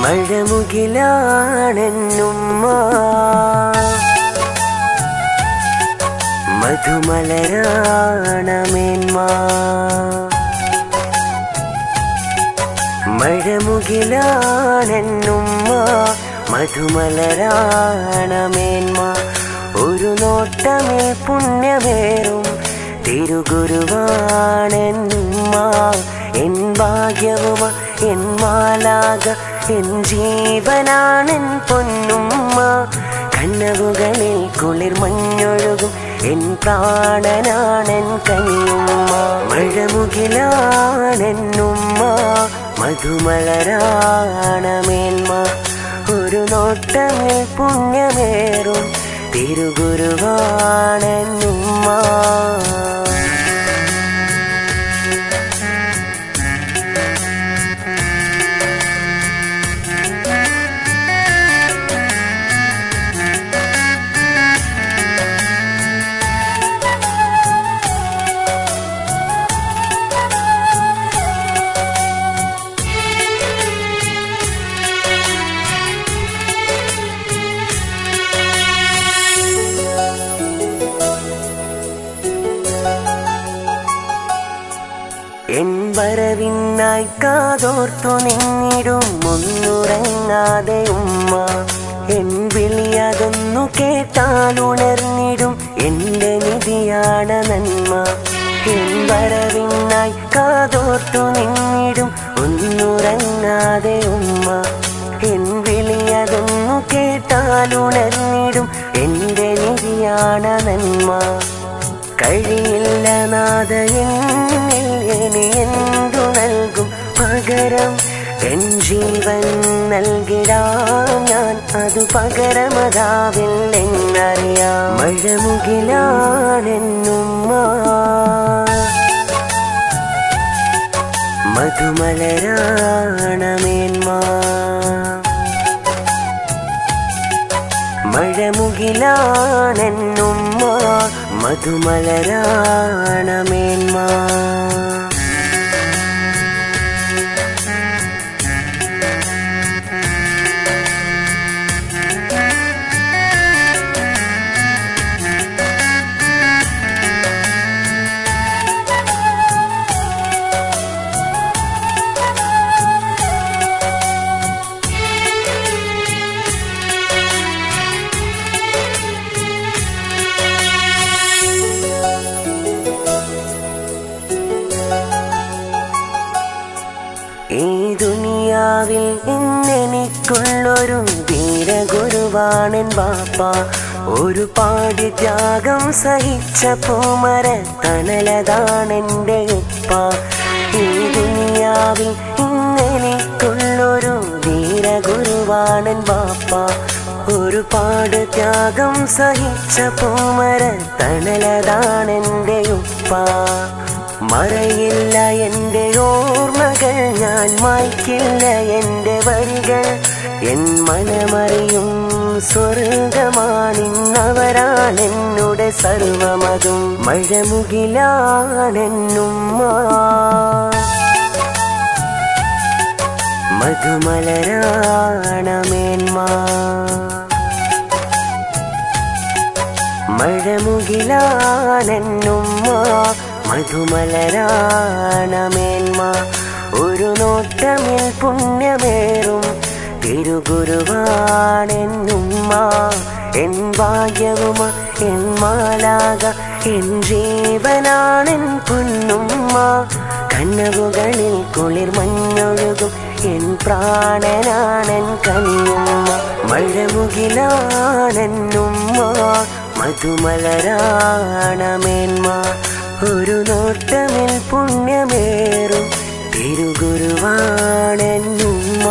മഴമുകിലാണെന്നുമ്മ മധുമലരാണമേന്മ മഴമുകിലാണെന്നുമ്മ മധുമലരാണമേന്മ ഒരു നോട്ടമേ പുണ്യമേറും തിരുഗുരുവാണെന്നുമ്മ എൻ ഭാഗ്യവുമ എൻ മാലാക എൻ ജീവനാണെൻ പൊന്നുമ്മ കണ്ണവുകളിൽ കുളിർ മഞ്ഞൊഴുകും എൻ പ്രാണനാണെൻ കനിയുമ്മ മഴമുകിലാണെന്നുമ്മ മധുമലരാണമേന്മ ഒരു നോട്ടമേ പുണ്യമേറും തിരുഗുരുവാണെന്നുമ്മ എൻ വരവിനായി കാതോർത്തു നിന്നിടും ഒന്നുറങ്ങാതെ ഉമ്മ എൻ വിളിയതൊന്നു കേട്ടാൽ ഉണർന്നിടും എന്റെ നിധിയാണ് നന്മ എൻ വരവിനായി കാതോർത്തു നിന്നിടും ഒന്നുറങ്ങാതെ ഉമ്മ എൻ വിളിയതൊന്നു കേട്ടാൽ ഉണർന്നിടും എന്റെ നിധിയാണ് നന്മ കഴിയില്ല നാദയെന്നിൽ ഇനി എന്തു നൽകും പകരം എൻ ജീവൻ നൽകിടാം ഞാൻ അതു പകരമതാവിൽ എന്നറിയാം മഴമുകിലാണെന്നുമ്മ മധുമലരാണമേന്മ മഴമുകിലാണെന്നുമ്മ മധുമലരാണമേന്മ ഈ ദുനിയാവിൽ ഇന്നെനിക്കുള്ളൊരു വീരഗുരുവാണൻ ബാപ്പ ഒരു പാടി ത്യാഗം സഹിച്ച പൂമര തണലതാണെൻ്റെ ഉപ്പ ഈ ദുനിയാവിൽ ഇന്നെനിക്കുള്ളൊരു വീരഗുരുവാണൻ ബാപ്പ ഒരുപാട് ത്യാഗം സഹിച്ച പൂമര തണലതാണെൻ്റെ ഉപ്പ മറയില്ല എൻ്റെ ഓർമ്മകൾ ഞാൻ മായ്ക്കില്ല എൻ്റെ വരികൾ എൻ മനമറിയും സ്വർഗമാണിന്നവരാണെന്നുടെ സർവമതും മഴമുകിലാണെന്നുമ്മ മധുമലരാണമേന്മ മഴമുകിലാണെന്നുമ്മ മധുമലരാണമേന്മ ഒരു നോട്ടമിൽ പുണ്യമേറും തിരുഗുരുവാണെന്നുമ്മ എൻ ഭാഗ്യവുമ എൻ മാലാക എൻ ജീവനാണെൻ പൊന്നുമ്മ കണ്ണവുകളിൽ കുളിർ മഞ്ഞൊഴുകും എൻ പ്രാണനാണെൻ കനിയുമ്മ മഴമുകിലാണെന്നുമ്മ മധുമലരാണമേന്മ ഒരു നോട്ടമിൽ പുണ്യമേറും തിരുഗുരുവാണെന്നുമ്മ